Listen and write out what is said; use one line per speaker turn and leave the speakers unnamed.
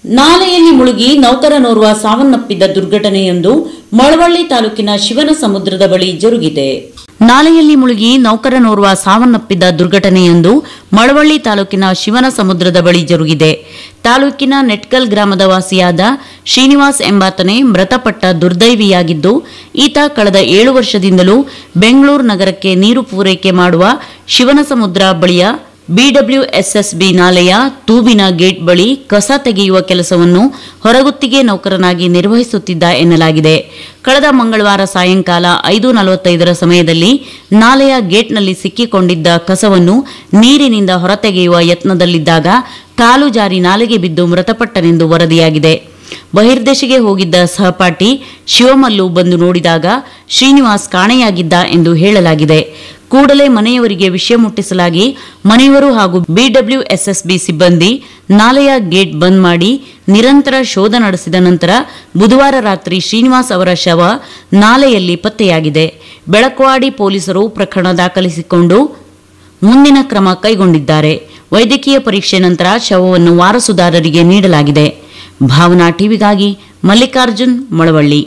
ನಾಲೆಯಲ್ಲಿ ಮುಳುಗಿ ನೌಕರನೋರ್ವ ಸಾವನ್ನಪ್ಪಿದ್ದ ದುರ್ಘಟನೆಯೊಂದು ಮಳವಳ್ಳಿ ತಾಲೂಕಿನ ಶಿವನ ಸಮುದ್ರದ ಬಳಿ ಜರುಗಿದೆ ನಾಲೆಯಲ್ಲಿ ಮುಳುಗಿ ನೌಕರನೋರ್ವ ಸಾವನ್ನಪ್ಪಿದ್ದ ದುರ್ಘಟನೆಯೊಂದು ಮಳವಳ್ಳಿ ತಾಲೂಕಿನ ಶಿವನ ಸಮುದ್ರದ ಬಳಿ ಜರುಗಿದೆ ತಾಲೂಕಿನ ನೆಟ್ಕಲ್ ಗ್ರಾಮದ ವಾಸಿಯಾದ ಶ್ರೀನಿವಾಸ್ ಎಂಬಾತನೇ ಮೃತಪಟ್ಟ ದುರ್ದೈವಿಯಾಗಿದ್ದು ಈತ ಕಳೆದ ಏಳು ವರ್ಷದಿಂದಲೂ ಬೆಂಗಳೂರು ನಗರಕ್ಕೆ ನೀರು ಪೂರೈಕೆ ಮಾಡುವ ಶಿವನ ಸಮುದ್ರ ಬಳಿಯ ಬಿಡಬ್ಲ್ಯೂಎಸ್ಎಸ್ಬಿ ನಾಲೆಯ ತೂಬಿನ ಗೇಟ್ ಬಳಿ ಕಸ ತೆಗೆಯುವ ಕೆಲಸವನ್ನು ಹೊರಗುತ್ತಿಗೆ ನೌಕರನಾಗಿ ನಿರ್ವಹಿಸುತ್ತಿದ್ದ ಎನ್ನಲಾಗಿದೆ ಕಳೆದ ಮಂಗಳವಾರ ಸಾಯಂಕಾಲ ಐದು ನಲವತ್ತೈದರ ಸಮಯದಲ್ಲಿ ನಾಲೆಯ ಗೇಟ್ನಲ್ಲಿ ಸಿಕ್ಕಿಕೊಂಡಿದ್ದ ಕಸವನ್ನು ನೀರಿನಿಂದ ಹೊರತೆಗೆಯುವ ಯತ್ನದಲ್ಲಿದ್ದಾಗ ಕಾಲು ಜಾರಿ ನಾಲೆಗೆ ಬಿದ್ದು ಮೃತಪಟ್ಟನೆಂದು ವರದಿಯಾಗಿದೆ ಬಹಿರ್ದೇಶಿಗೆ ಹೋಗಿದ್ದ ಸಹಪಾಠಿ ಶಿವಮಲ್ಲು ಬಂದು ನೋಡಿದಾಗ ಶ್ರೀನಿವಾಸ್ ಕಾಣೆಯಾಗಿದ್ದ ಎಂದು ಹೇಳಲಾಗಿದೆ ಕೂಡಲೇ ಮನೆಯವರಿಗೆ ವಿಷಯ ಮುಟ್ಟಿಸಲಾಗಿ ಮನೆಯವರು ಹಾಗೂ ಬಿಡಬ್ಲ್ಯೂಎಸ್ಎಸ್ಬಿ ಸಿಬ್ಬಂದಿ ನಾಲೆಯ ಗೇಟ್ ಬಂದ್ ಮಾಡಿ ನಿರಂತರ ಶೋಧ ನಡೆಸಿದ ನಂತರ ಬುಧವಾರ ರಾತ್ರಿ ಶ್ರೀನಿವಾಸ್ ಅವರ ಶವ ನಾಲೆಯಲ್ಲಿ ಪತ್ತೆಯಾಗಿದೆ ಬೆಳಕವಾಡಿ ಪೊಲೀಸರು ಪ್ರಕರಣ ದಾಖಲಿಸಿಕೊಂಡು ಮುಂದಿನ ಕ್ರಮ ಕೈಗೊಂಡಿದ್ದಾರೆ ವೈದ್ಯಕೀಯ ಪರೀಕ್ಷೆ ನಂತರ ಶವವನ್ನು ವಾರಸುದಾರರಿಗೆ ನೀಡಲಾಗಿದೆ ಭಾವನಾ ಟಿವಿಗಾಗಿ ಮಲ್ಲಿಕಾರ್ಜುನ್ ಮಳವಳ್ಳಿ